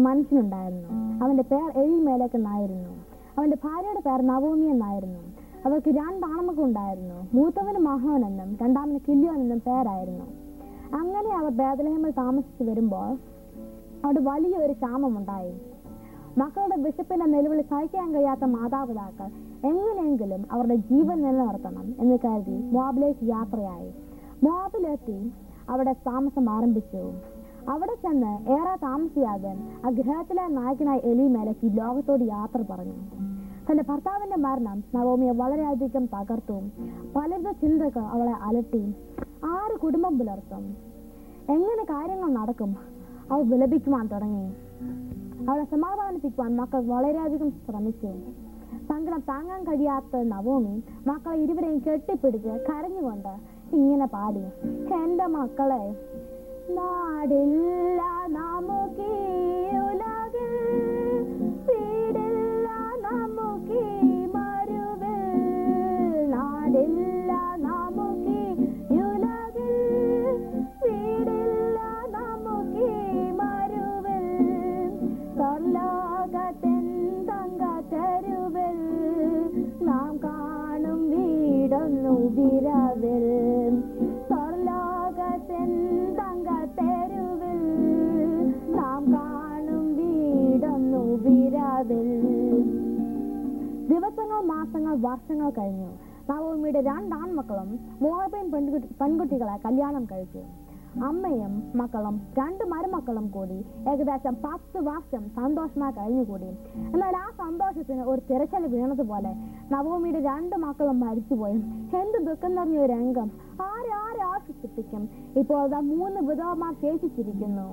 മനുഷ്യനുണ്ടായിരുന്നു അവന്റെ പേർ എലിമേലേക്ക് എന്നായിരുന്നു അവന്റെ ഭാര്യയുടെ പേർ നവോമി എന്നായിരുന്നു അവർക്ക് രണ്ട് ആണമക്കൾ ഉണ്ടായിരുന്നു മൂത്തവന് മഹോൻ എന്നും രണ്ടാമന് കില്യോൻ എന്നും പേരായിരുന്നു അങ്ങനെ അവർ ബേദലഹേമിൽ താമസിച്ചു വരുമ്പോൾ അവിടെ വലിയൊരു ക്ഷാമമുണ്ടായി മക്കളുടെ വിശപ്പിന്റെ നിലവിളി സഹിക്കാൻ കഴിയാത്ത മാതാപിതാക്കൾ എങ്ങനെയെങ്കിലും അവരുടെ ജീവൻ നിലനിർത്തണം എന്ന് കരുതി മോബിലേക്ക് യാത്രയായി മോബിലെത്തി അവിടെ താമസം ആരംഭിച്ചു അവിടെ ചെന്ന് ഏറെ താമസിയാതെ ആ ഗ്രഹത്തിലെ നായകനായ എലിമേലക്ക് ഈ ലോകത്തോട് യാത്ര പറഞ്ഞു തന്റെ ഭർത്താവിന്റെ മരണം നവോമിയെ വളരെയധികം തകർത്തു പലവിധ ചിന്തകൾ അവളെ അലട്ടി ആര് കുടുംബം പുലർത്തും എങ്ങനെ കാര്യങ്ങൾ നടക്കും അവൾ വിലപിക്കുവാൻ തുടങ്ങി അവളെ സമാധാനിപ്പിക്കുവാൻ മക്കൾ വളരെയധികം ശ്രമിച്ചു സങ്കടം താങ്ങാൻ കഴിയാത്ത നവോമി മക്കളെ ഇരുവരെയും കെട്ടിപ്പിടിച്ച് കരഞ്ഞുകൊണ്ട് ഇങ്ങനെ പാടി എന്റെ മക്കളെ നാടില്ല നമുക്കീ ഉലകിൽ വീടില്ല നമുക്കീ മരുവിൽ നാടില്ല നമുക്കീ ഉലകിൽ വീടില്ല നമുക്കീ മരുവിൽ സ്വർലോകത്തിൻ തങ്കത്തെരുവിൽ നാം കാണും വീടൊന്നു വിരവിൽ സ്വർലോകത്തിൻ തങ്കത്തെരുവിൽ നാം കാണും വീടൊന്നു വിരവിൽ ദിവസങ്ങൾ മാസങ്ങൾ വർഷങ്ങൾ കഴിഞ്ഞു നവോമിയുടെ രണ്ടാൺമക്കളും മോഹബൈൻ പെൺകുട്ടി പെൺകുട്ടികളെ കല്യാണം കഴിച്ചു അമ്മയും മക്കളും രണ്ട് മരുമക്കളും കൂടി ഏകദേശം പത്ത് വർഷം സന്തോഷമായി കഴിഞ്ഞുകൂടി എന്നാൽ ആ സന്തോഷത്തിന് ഒരു തിരച്ചൽ വീണതുപോലെ നവോമിയുടെ രണ്ട് മക്കളും മരിച്ചുപോയി എന്ത് ദുഃഖം നിറഞ്ഞ ഒരു രംഗം ആരെ ആരെ ആശ്വസിപ്പിക്കും ഇപ്പോൾ ദാ മൂന്ന് വിധവമാർ ശേഷിച്ചിരിക്കുന്നു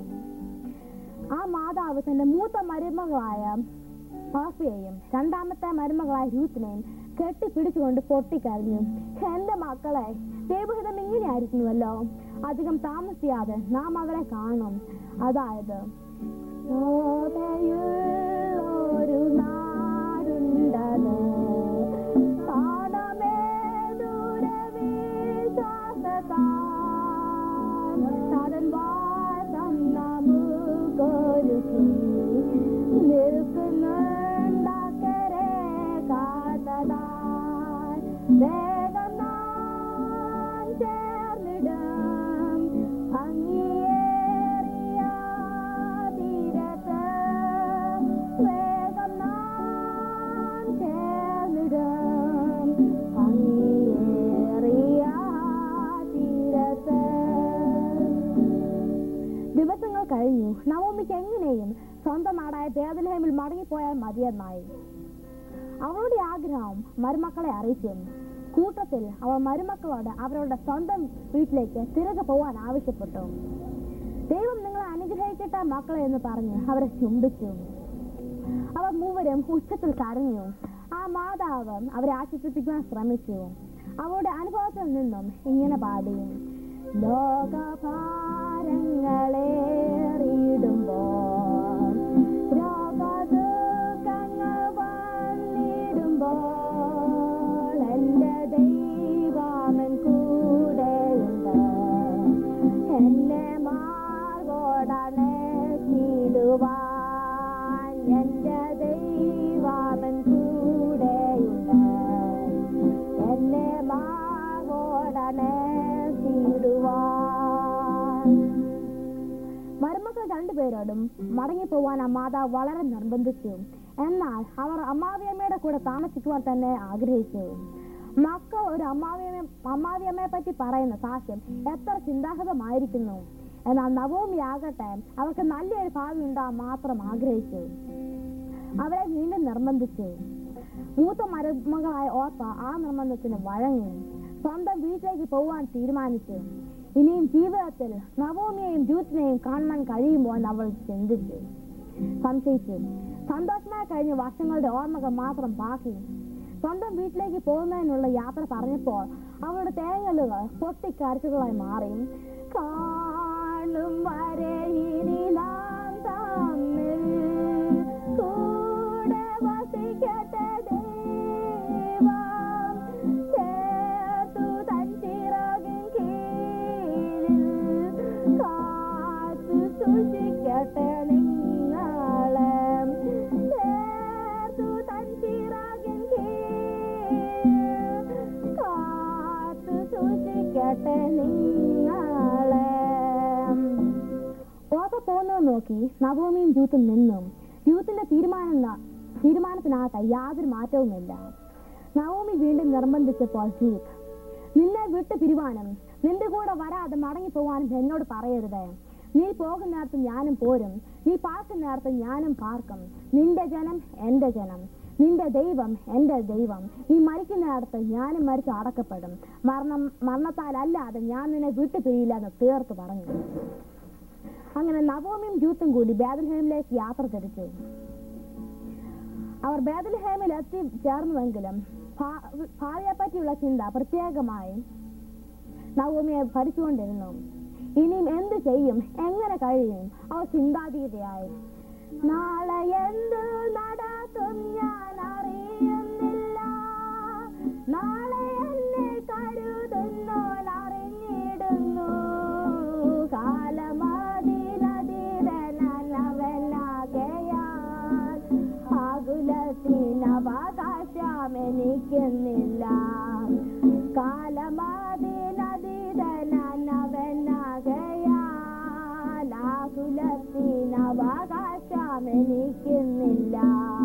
ആ മാതാവ് തന്റെ മൂത്ത മരുമകളായ ഓഫിയെയും രണ്ടാമത്തെ മരുമകളായ രൂത്തിനെയും കെട്ടിപ്പിടിച്ചുകൊണ്ട് പൊട്ടിക്കരഞ്ഞു എന്റെ മക്കളെ ദൈവഹിതം ഇങ്ങനെയായിരിക്കുന്നുവല്ലോ അധികം താമസിയാതെ നാം അവരെ കാണും അതായത് ഒരു നാടുണ്ടത് കാണമേ ദൂരമേ ശ്വാസത്താൽ തടൻ വാസം നമുക്കൊരുക്കി നിൽക്കുന്നുണ്ടക്കരെ കാത്തതാൽ വേഗം നാം ചേർന്നിടും ഭംഗിയേറിയ തീരത്ത് വേഗം നാം ചേർന്നിടും ഭംഗിയേറിയ തീരത്ത് ദിവസങ്ങൾ കഴിഞ്ഞു നവോമിക്ക് എങ്ങനെയും സ്വന്തം നാടായ ബേദലഹേമിൽ മടങ്ങിപ്പോയാൽ മതിയെന്നായി അവളുടെ ആഗ്രഹം മരുമക്കളെ അറിയിച്ചു കൂട്ടത്തിൽ അവൾ മരുമക്കളോട് അവരുടെ സ്വന്തം വീട്ടിലേക്ക് തിരികെ പോവാൻ ആവശ്യപ്പെട്ടു ദൈവം നിങ്ങളെ അനുഗ്രഹിക്കട്ടെ മക്കളെ എന്ന് പറഞ്ഞ് അവരെ ചുംബിച്ചു അവർ മൂവരും ഉച്ചത്തിൽ കരഞ്ഞു ആ മാതാവ് അവരെ ആശ്വസിപ്പിക്കുവാൻ ശ്രമിച്ചു അവളുടെ അനുഭവത്തിൽ നിന്നും ഇങ്ങനെ പാടി ലോകഭാരങ്ങളേറിടുമ്പോൾ രോഗദുഃഖങ്ങൾ വന്നിടുമ്പോൾ എൻ്റെ ദൈവമൻ കൂടെയുണ്ട് എന്നെ മാർഗോടണച്ചിടുവാൻ എൻ്റെ ദൈവമൻ കൂടെയുണ്ട് എന്നെ മാർഗോടണച്ചിടുവാൻ മരുമക്കൾ രണ്ടുപേരോടും മടങ്ങിപ്പോവാൻ ആ മാതാവ് വളരെ നിർബന്ധിച്ചു എന്നാൽ അവർ അമ്മാവിയമ്മയുടെ കൂടെ താമസിക്കുവാൻ തന്നെ ആഗ്രഹിച്ചു മക്കൾ ഒരു അമ്മാവിയമ്മ അമ്മാവിയമ്മയെ പറ്റി പറയുന്ന സാക്ഷ്യം എത്ര ചിന്താഗതമായിരിക്കുന്നു എന്നാൽ നവോമി ആകട്ടെ അവർക്ക് നല്ലൊരു ഭാവി ഉണ്ടാകാൻ മാത്രം ആഗ്രഹിച്ചു അവരെ വീണ്ടും നിർബന്ധിച്ചു മൂത്ത മരുമകളായ ഓർപ്പ ആ നിർബന്ധത്തിന് വഴങ്ങി സ്വന്തം വീട്ടിലേക്ക് പോവാൻ തീരുമാനിച്ചു ഇനിയും ജീവിതത്തിൽ നവോമിയെയും ജൂത്തിനെയും കാണാൻ കഴിയുമോ എന്ന് അവൾ ചിന്തിച്ചു സംശയിച്ചു സന്തോഷമായി കഴിഞ്ഞ വർഷങ്ങളുടെ ഓർമ്മകൾ മാത്രം ബാക്കി സ്വന്തം വീട്ടിലേക്ക് പോകുന്നതിനുള്ള യാത്ര പറഞ്ഞപ്പോൾ അവളുടെ തേങ്ങലുകൾ പൊട്ടിക്കരച്ചുകളായി മാറി കാണും വരെ ഇനി നാം തമ്മിൽ കൂടെ വസിക്കട്ടെ ദൈവം ചേർത്തു തൻ ചിറകിൻ കീഴിൽ കാത്തു സൂക്ഷിക്കട്ടെ നിങ്ങളെ വിടട്ടെ നിങ്ങളെ ഓപ്പ പോകുന്നത് നോക്കി നവോമിയും യൂത്തും നിന്നു യൂത്തിന്റെ തീരുമാനം ന- തീരുമാനത്തിനാകട്ടെ യാതൊരു മാറ്റവുമില്ല നവോമി വീണ്ടും നിർബന്ധിച്ചപ്പോൾ യൂത്ത് നിന്നെ വിട്ടു പിരിവാനും നിന്റെ കൂടെ വരാതെ മടങ്ങി പോവാനും എന്നോട് പറയരുത് നീ പോകുന്നിടത്ത് ഞാനും പോരും നീ പാർക്കുന്നിടത്ത് ഞാനും പാർക്കും നിന്റെ ജനം എന്റെ ജനം നിന്റെ ദൈവം എന്റെ ദൈവം നീ മരിക്കുന്നിടത്ത് ഞാനും മരിച്ച് അടക്കപ്പെടും മരണം മരണത്താൽ അല്ലാതെ ഞാൻ നിന്നെ വിട്ടു പിരിയില്ല എന്ന് തീർത്ത് പറഞ്ഞു അങ്ങനെ നവോമിയും ജൂത്തും കൂടി ബേദൽഹേമിലേക്ക് യാത്ര തിരിച്ചു അവർ ബേദൽഹേമിൽ എത്തി ചേർന്നുവെങ്കിലും ഭാ- ഭാവിയെ പറ്റിയുള്ള ചിന്ത പ്രത്യേകമായി നവോമിയെ ഭരിച്ചുകൊണ്ടിരുന്നു ഇനിയും എന്ത് ചെയ്യും എങ്ങനെ കഴിയും അവർ ചിന്താതീതയായി നാളെ എന്ത് നടത്തും ഞാൻ അറിയുന്നില്ല നാളെ എന്നെ കരുതുന്നോൾ അറിഞ്ഞിടുന്നു കാലമതിനതിരനവനാകയാൽ ആകുലത്തിനവകാശം എനിക്കുന്നില്ല കാലമതിനതിരനവനാകയാൽ ആകുലത്തിനവകാശം എനിക്കുന്നില്ല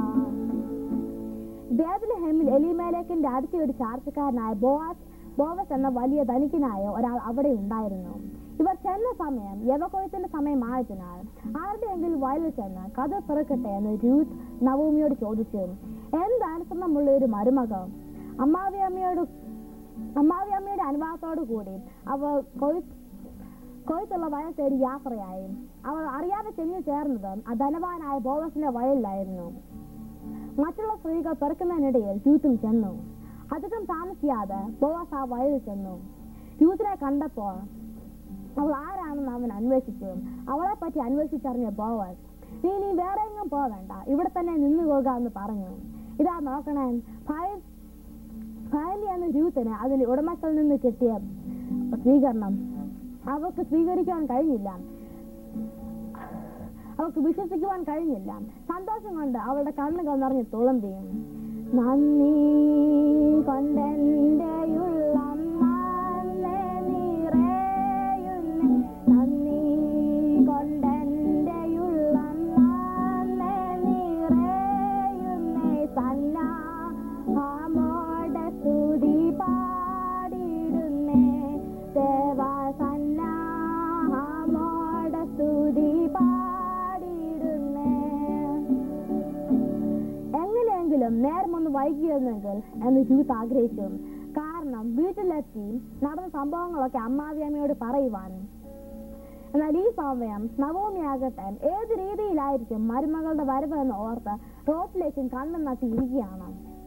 ബേദലഹേമിൽ എലിമേലേക്കിന്റെ അടുത്ത ഒരു ചാർച്ചക്കാരനായ ബോവാസ് ബോവസ് എന്ന വലിയ ധനികനായ ഒരാൾ അവിടെ ഉണ്ടായിരുന്നു ഇവർ ചെന്ന സമയം യവകൊയ്ത്തിന്റെ സമയമായതിനാൽ ആരുടെയെങ്കിലും വയലിൽ ചെന്ന് കഥ പിറക്കട്ടെ എന്ന് രൂത്ത് നവോമിയോട് ചോദിച്ചു എന്ത് അനുസരണമുള്ള ഒരു മരുമക അമ്മാവി അമ്മയോട് അമ്മാവി അമ്മയുടെ അനുവാദത്തോടു കൂടി അവർ കൊയ് കൊയ്ത്തുള്ള വയൽ തേടി യാത്രയായി അവർ അറിയാതെ ചെന്നു ചേർന്നത് ആ ധനവാനായ ബോവസിന്റെ വയലിലായിരുന്നു മറ്റുള്ള സ്ത്രീകൾ പെറുക്കുന്നതിനിടയിൽ യൂത്തും ചെന്നു അധികം താമസിയാതെ ബോവാസ് ആ വയലിൽ ചെന്നു യൂത്തിനെ കണ്ടപ്പോൾ അവൾ ആരാണെന്ന് അവൻ അന്വേഷിച്ചു അവളെ പറ്റി അന്വേഷിച്ചറിഞ്ഞ ബോവാസ് നീ നീ വേറെ എങ്ങും പോവേണ്ട ഇവിടെ തന്നെ നിന്നു പോകുക എന്ന് പറഞ്ഞു ഇതാ നോക്കണേ ഭയ- ഭയലി എന്ന രൂത്തിന് അതിന്റെ ഉടമസ്ഥൽ നിന്ന് കിട്ടിയ സ്വീകരണം അവൾക്ക് സ്വീകരിക്കാൻ കഴിഞ്ഞില്ല അവൾക്ക് വിശ്വസിക്കുവാൻ കഴിഞ്ഞില്ല സന്തോഷം കൊണ്ട് അവളുടെ കണ്ണുകൾ നിറഞ്ഞു തുളുമ്പിയും നന്ദി കൊണ്ടെന്റെ ഉള്ളം നന്നെ നിറയുന്നേ. നന്ദി കൊണ്ടെന്റെ ഉള്ളം നന്നെ നിറയുന്നേ. സന്നാഹമോടെ സ്തുതി പാടിടുന്നേ ദേവാ സന്നാഹമോടെ സ്തുതി പാടിടുന്നേ എങ്ങനെയെങ്കിലും നേരം ഒന്ന് വൈകിയിരുന്നെങ്കിൽ എന്ന് യൂത്ത് ആഗ്രഹിച്ചു കാരണം വീട്ടിലെത്തി നടന്ന സംഭവങ്ങളൊക്കെ അമ്മാവിയമ്മയോട് പറയുവാനും എന്നാൽ ഈ സമയം നവോമിയാകട്ടെ ഏത് രീതിയിലായിരിക്കും മരുമകളുടെ വരവ് എന്ന് ഓർത്ത് റോട്ടിലേക്കും കണ്ണും നട്ടി ഇരിക്കുകയാണ്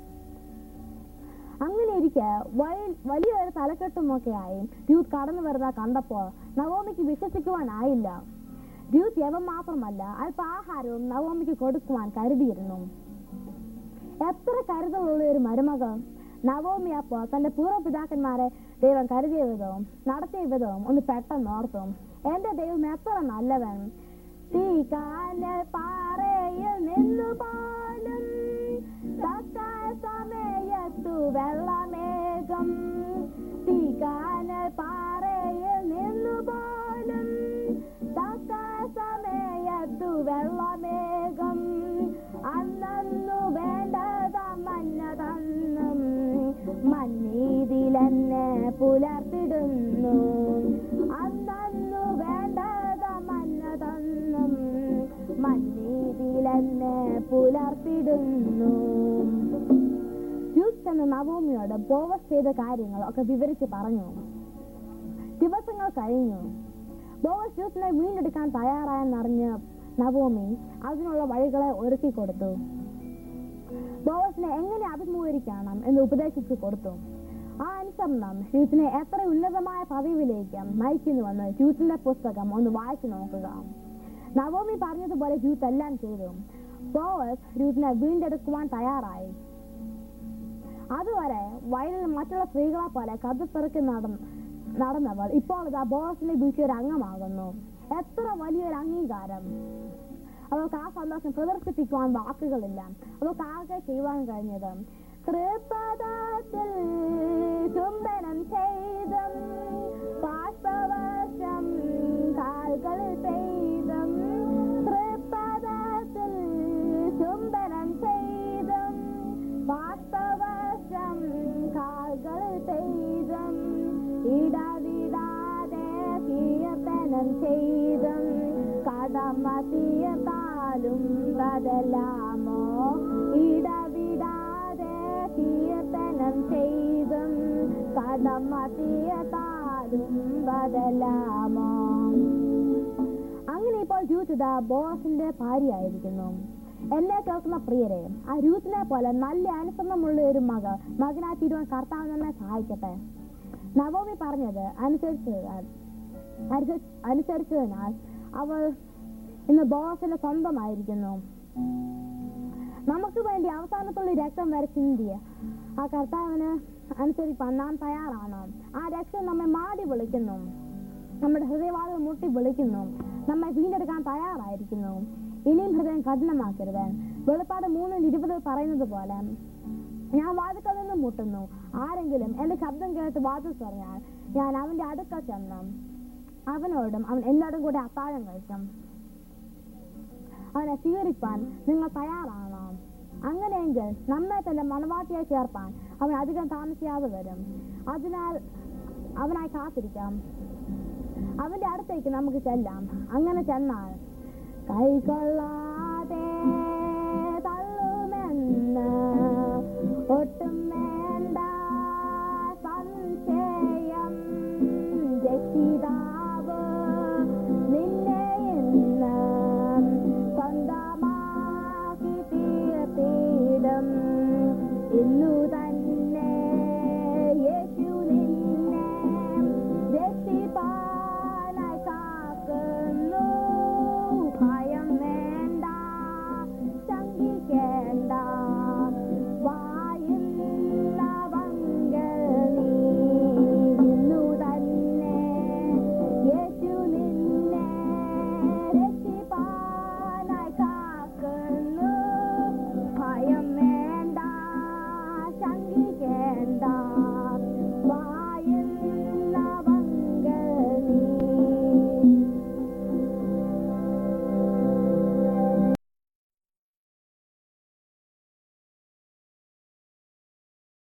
അങ്ങനെ ഇരിക്കെ വലി- വലിയൊരു തലക്കെട്ടുമൊക്കെയായി യൂത്ത് കടന്നു വരുന്ന കണ്ടപ്പോൾ നവോമിക്ക് വിശ്വസിക്കുവാനായില്ല യൂത്ത് യവം മാത്രമല്ല അല്പ ആഹാരവും നവോമിക്ക് കൊടുക്കുവാൻ കരുതിയിരുന്നു എത്ര കരുതലുള്ള ഒരു മരുമകൾ നവോമി അപ്പോൾ തന്റെ പൂർവ്വപിതാക്കന്മാരെ ദൈവം കരുതിയ വിധവും നടത്തിയ വിധവും ഒന്ന് പെട്ടെന്ന് ഓർത്തും എന്റെ ദൈവം എത്ര നല്ലവൻ തീ കാനൽ പാറയിൽ നിന്നു പോലും തക്ക സമയത്തു വെള്ളമേഘം തീ കാനൽ പാറയിൽ നിന്നു പോലും തക്ക സമയത്തു വെള്ളമേഘം അന്നു വേണ്ടത മഞ്ഞ തന്നും മണ്ണീതിലെന്നെ പുലർത്തിടുന്നു അന്നു വേണ്ടത മഞ്ഞ തന്നും മണ്ണീതിലെന്നെ പുലർത്തിടുന്നു യൂത്ത് എന്ന നവോമിയോട് ബോവസ് ചെയ്ത കാര്യങ്ങൾ ഒക്കെ വിവരിച്ച് പറഞ്ഞു ദിവസങ്ങൾ കഴിഞ്ഞു ബോവസ് യൂത്തിനെ വീണ്ടെടുക്കാൻ തയ്യാറായെന്നറിഞ്ഞ് നവോമി അതിനുള്ള വഴികളെ ഒരുക്കി കൊടുത്തു ബോവസിനെ എങ്ങനെ അഭിമുഖീകരിക്കണം എന്ന് ഉപദേശിച്ചു കൊടുത്തു ആ അനുസരണം യൂത്തിനെ എത്ര ഉന്നതമായ പദവിയിലേക്ക് നയിക്കുന്നുവെന്ന് യൂത്തിന്റെ പുസ്തകം ഒന്ന് വായിച്ചു നോക്കുക നവോമി പറഞ്ഞതുപോലെ യൂത്ത് എല്ലാം ചെയ്തു ബോവസ് യൂത്തിനെ വീണ്ടെടുക്കുവാൻ തയ്യാറായി അതുവരെ വയലിൽ മറ്റുള്ള സ്ത്രീകളെ പോലെ കഥപ്പെറുക്കി നട നടന്നവൾ ഇപ്പോൾ ഇതാ ബോസിന്റെ വീട്ടിൽ ഒരു അംഗമാകുന്നു എത്ര വലിയൊരു അംഗീകാരം അവൾക്ക് ആ സന്തോഷം പ്രദർശിപ്പിക്കുവാൻ വാക്കുകളില്ല അവൾക്ക് ആകെ ചെയ്യുവാൻ കഴിഞ്ഞത് തൃപ്പദത്തിൽ ചുംബനം ചെയ്തും കടമ തീർത്താലും ബദലാമോ ഇടവിടാതെ കീർത്തനം ചെയ്തും കടമ തീർത്താലും ബദലാമോ അങ്ങനെ ഇപ്പോൾ രൂത്ത് ഇതാ ബോസിന്റെ ഭാര്യയായിരിക്കുന്നു എന്നെ കേൾക്കുന്ന പ്രിയരെ ആ രൂത്തിനെ പോലെ നല്ല അനുസരണമുള്ള ഒരു മക മകനായി തീരുവാൻ കർത്താവ് നമ്മെ സഹായിക്കട്ടെ നവോമി പറഞ്ഞത് അനുസരിച്ചതിനാൽ അനുസരി- അനുസരിച്ചതിനാൽ അവൾ ഇന്ന് ബോസിന്റെ സ്വന്തമായിരിക്കുന്നു നമുക്ക് വേണ്ടി അവസാനത്തുള്ള രക്തം വരെ ചിന്തിയ ആ കർത്താവിന് അനുസരിപ്പാൻ നാം തയ്യാറാണ് ആ രക്തം നമ്മെ മാടി വിളിക്കുന്നു നമ്മുടെ ഹൃദയവാദം മുട്ടി വിളിക്കുന്നു നമ്മെ വീണ്ടെടുക്കാൻ തയ്യാറായിരിക്കുന്നു ഇനിയും ഹൃദയം കഠിനമാക്കരുത് വെളിപ്പാട് മൂന്നിൽ ഇരുപത് പറയുന്നത് പോലെ ഞാൻ വാതിക്കൽ നിന്ന് മുട്ടുന്നു ആരെങ്കിലും എന്റെ ശബ്ദം കേട്ട് വാതിൽ പറഞ്ഞാൽ ഞാൻ അവന്റെ അടുക്കൽ ചെന്ന് അവനോടും അവൻ എന്നോടും കൂടെ അത്താഴം കഴിക്കും അവനെ സ്വീകരിപ്പാൻ നിങ്ങൾ തയ്യാറാണോ അങ്ങനെയെങ്കിൽ നമ്മെ തന്നെ മണവാട്ടിയായി ചേർപ്പാൻ അവൻ അധികം താമസിയാതെ വരും അതിനാൽ അവനായി കാത്തിരിക്കാം അവന്റെ അടുത്തേക്ക് നമുക്ക് ചെല്ലാം അങ്ങനെ ചെന്നാൽ കൈകൊള്ളാതെ തള്ളുമെന്ന് ഒട്ടും വേണ്ട സംശയം രക്ഷിതാവ് നിന്നെ ഇന്ന് സ്വന്തമാക്കി തീർത്തിടും ഇന്നു